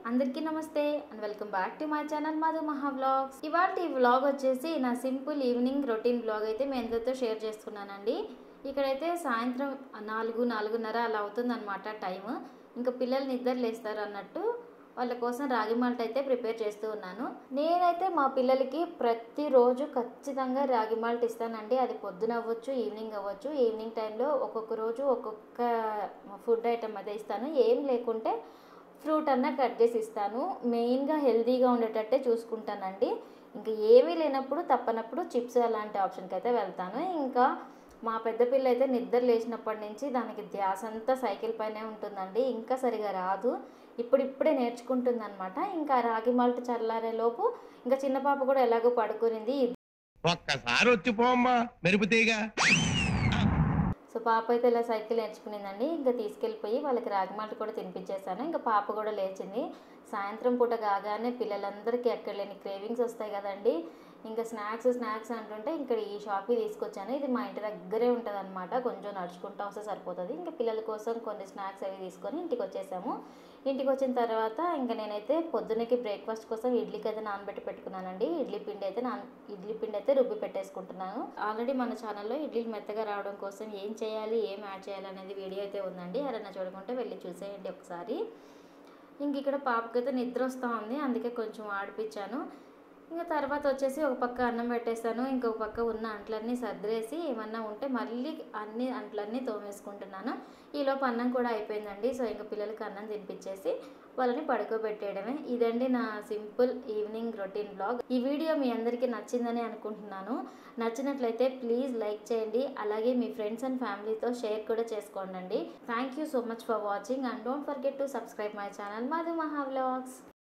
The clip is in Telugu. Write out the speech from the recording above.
అందరికీ నమస్తే and welcome back to my channel Madhu Maha vlogs ఇవాళ ఈ వ్లాగ్ వచ్చేసి నా సింపుల్ ఈవినింగ్ రొటీన్ వ్లాగ్ అయితే మీ అందరితో షేర్ చేస్తున్నానండి ఇక్కడైతే సాయంత్రం నాలుగు నాలుగున్నర అలా అవుతుందన్నమాట టైం ఇంకా పిల్లలు నిద్ర లేస్తారు అన్నట్టు వాళ్ళ కోసం రాగి మాల్ట్ అయితే ప్రిపేర్ చేస్తూ ఉన్నాను నేనైతే మా పిల్లలకి ప్రతిరోజు ఖచ్చితంగా రాగి మాల్ట్ ఇస్తానండి అది పొద్దున అవ్వచ్చు ఈవినింగ్ అవ్వచ్చు ఈవినింగ్ టైంలో ఒక్కొక్క రోజు ఒక్కొక్క ఫుడ్ ఐటమ్ అయితే ఇస్తాను ఏం లేకుంటే ఫ్రూట్ అన్న కట్ చేసి ఇస్తాను మెయిన్గా హెల్తీగా ఉండేటట్టే చూసుకుంటానండి ఇంకా ఏమీ లేనప్పుడు తప్పనప్పుడు చిప్స్ అలాంటి ఆప్షన్కి అయితే వెళ్తాను ఇంకా మా పెద్ద పిల్ల అయితే నిద్ర లేచినప్పటి నుంచి దానికి ధ్యాస అంతా సైకిల్ పైనే ఉంటుందండి ఇంకా సరిగా రాదు ఇప్పుడిప్పుడే నేర్చుకుంటుంది అనమాట ఇంకా రాగి మాల్ట్ చల్లారే లోపు ఇంకా చిన్న పాప కూడా ఎలాగో పడుకునింది ఒక్కసారి వచ్చిపోమ్మా మెరుపుతీగా సో పాప అయితే ఇలా సైకిల్ నేర్చుకునిందండి ఇంకా తీసుకెళ్ళిపోయి వాళ్ళకి రాగి మాల్ట్ కూడా తినిపించేశాను ఇంకా పాప కూడా లేచింది సాయంత్రం పూట కాగానే పిల్లలందరికీ ఎక్కడ లేని క్రేవింగ్స్ వస్తాయి కదండి ఇంకా స్నాక్స్ స్నాక్స్ అంటుంటే ఇక్కడ ఈ షాప్కి తీసుకొచ్చాను ఇది మా ఇంటి దగ్గరే ఉంటుంది అనమాట కొంచెం నడుచుకుంటూ వస్తే సరిపోతుంది ఇంకా పిల్లల కోసం కొన్ని స్నాక్స్ అవి తీసుకొని ఇంటికి వచ్చేసాము ఇంటికి వచ్చిన తర్వాత ఇంకా నేనైతే పొద్దున్నకి బ్రేక్ఫాస్ట్ కోసం ఇడ్లీకి అయితే నానబెట్టి పెట్టుకున్నానండి ఇడ్లీ పిండి అయితే నాన్ ఇడ్లీ పిండి అయితే రుబ్బి పెట్టేసుకుంటున్నాను ఆల్రెడీ మన ఛానల్లో ఇడ్లీలు మెత్తగా రావడం కోసం ఏం చేయాలి ఏం యాడ్ చేయాలి అనేది వీడియో అయితే ఉందండి ఎవరైనా చూడకుంటే వెళ్ళి చూసేయండి ఒకసారి ఇంక ఇక్కడ పాపకైతే నిద్ర వస్తూ ఉంది అందుకే కొంచెం ఆడిపించాను ఇంకా తర్వాత వచ్చేసి ఒక పక్క అన్నం పెట్టేస్తాను ఇంకొక పక్క ఉన్న అంట్లన్నీ సర్దిరేసి ఏమన్నా ఉంటే మళ్ళీ అన్ని అంట్లన్నీ తోమేసుకుంటున్నాను ఈలోపు అన్నం కూడా అయిపోయిందండి సో ఇంకా పిల్లలకి అన్నం తినిపించేసి వాళ్ళని పడుకోబెట్టేయడమే ఇదండి నా సింపుల్ ఈవినింగ్ రొటీన్ బ్లాగ్ ఈ వీడియో మీ అందరికీ నచ్చిందని అనుకుంటున్నాను నచ్చినట్లయితే ప్లీజ్ లైక్ చేయండి అలాగే మీ ఫ్రెండ్స్ అండ్ ఫ్యామిలీతో షేర్ కూడా చేసుకోండి thank you so much for watching and don't forget to subscribe my channel Madhu Maha vlogs